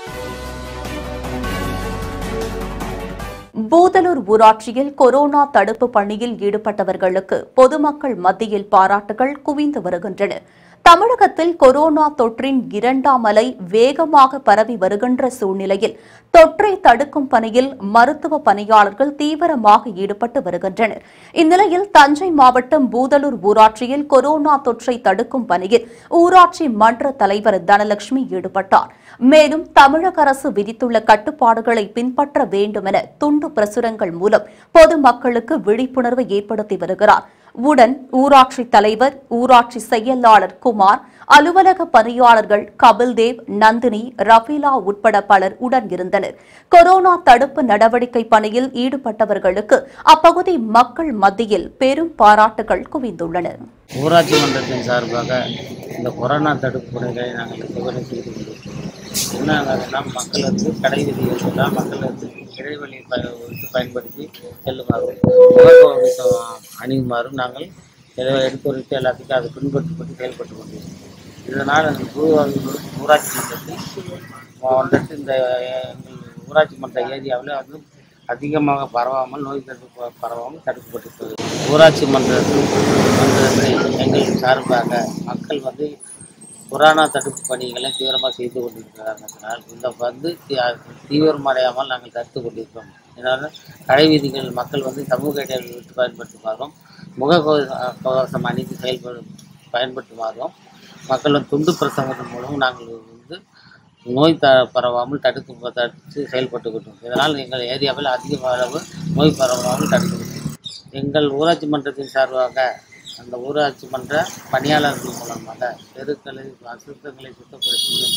பூதலூர் ஊராட்சியில் கொரோனா தடுப்பு பணியில் ஈடுபட்டவர்களுக்கு பொதுமக்கள் மத்தியில் பாராட்டுகள் குவிந்து வருகின்றன தமிழகத்தில் கொரோனா தொற்றின் இரண்டாம் அலை வேகமாக பரவி வருகின்ற சூழ்நிலையில் தொற்றை தடுக்கும் பணியில் மருத்துவ பணியாளர்கள் தீவிரமாக ஈடுபட்டு வருகின்றனர் இந்நிலையில் தஞ்சை மாவட்டம் பூதலூர் ஊராட்சியில் கொரோனா தொற்றை தடுக்கும் பணியில் ஊராட்சி மன்ற தலைவர் தனலட்சுமி ஈடுபட்டார் மேலும் தமிழக அரசு விதித்துள்ள கட்டுப்பாடுகளை பின்பற்ற வேண்டும் என துண்டு பிரசுரங்கள் மூலம் பொதுமக்களுக்கு விழிப்புணர்வு ஏற்படுத்தி வருகிறார் உடன் ஊராட்சி தலைவர் ஊராட்சி செயலாளர் குமார் அலுவலக பணியாளர்கள் கபில்தேவ் நந்தினி ரஃபீலா உட்பட பலர் உடன் இருந்தனர் கொரோனா தடுப்பு நடவடிக்கை பணியில் ஈடுபட்டவர்களுக்கு அப்பகுதி மக்கள் மத்தியில் பெரும் பாராட்டுகள் குவிந்துள்ளன ஊராட்சி மன்றத்தின் சார்பாக இந்த கொரோனா தடுப்பு பணிகளை நாங்கள் இதுவரை செய்து கொண்டிருக்கிறோம் என்னன்னா மக்கள் வந்து கடை விதிகள் எல்லாம் மக்கள் வந்து இடைவெளி ப வைத்து பயன்படுத்தி செல்லுமாறும் முகக்கவசம் அணியுமாறும் நாங்கள் இதை எடுத்துரைத்து எல்லாத்துக்கும் அதை பின்பற்றப்பட்டு செயல்பட்டு கொண்டிருக்கிறோம் இதனால் அந்த பூவாளூர் ஊராட்சி மன்றத்தில் வந்துட்டு இந்த எங்கள் ஊராட்சி மன்ற ஏரியாவில் வந்து அதிகமாக பரவாமல் நோய் தடுப்பு ப- பரவாமல் தடுக்கப்பட்டிருக்கிறது ஊராட்சி மன்றத்தில் மன்றத்தில் எங்கள் சார்பாக மக்கள் வந்து கொரோனா தடுப்பு பணிகளை தீவிரமாக செய்து கொண்டிருக்கிறார்கள் இந்த வந்து தீ- தீவிரமடையாமல் நாங்கள் தடுத்து கொண்டிருக்கிறோம் இதனால் கடை விதிகள் மக்கள் வந்து சமூக இடைவெளி விட்டு பயன்படுத்துமாறும் முக கவச- கவசம் அணிந்து செயல்படு பயன்படுத்துமாறும் மக்கள் வந்து துண்டு பிரசங்கத்தின் மூலம் நாங்கள் வந்து நோய் த பரவாமல் தடுக்க தடுத்து செயல்பட்டு கொண்டோம் இதனால் எங்கள் ஏரியாவில் அதிக அளவு நோய் பரவாமல் தடுக்கிறது எங்கள் ஊராட்சி மன்றத்தின் சார்பாக அந்த ஊராட்சி மன்ற பணியாளர்கள் மூலமாக தெருக்களை அசுத்தங்களை சுத்தப்படுத்தியும்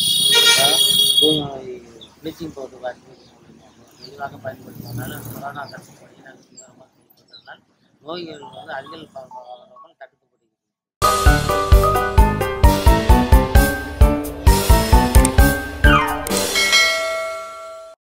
ப்ளீச்சிங் பவுடர் வாங்கி தெளிவாக பயன்படுத்துவதனால கொரோனா தடுப்பு பணியை நாங்கள் தீவிரமாக செயல்பட்டதனால் நோய்கள் வந்து அதிக ப-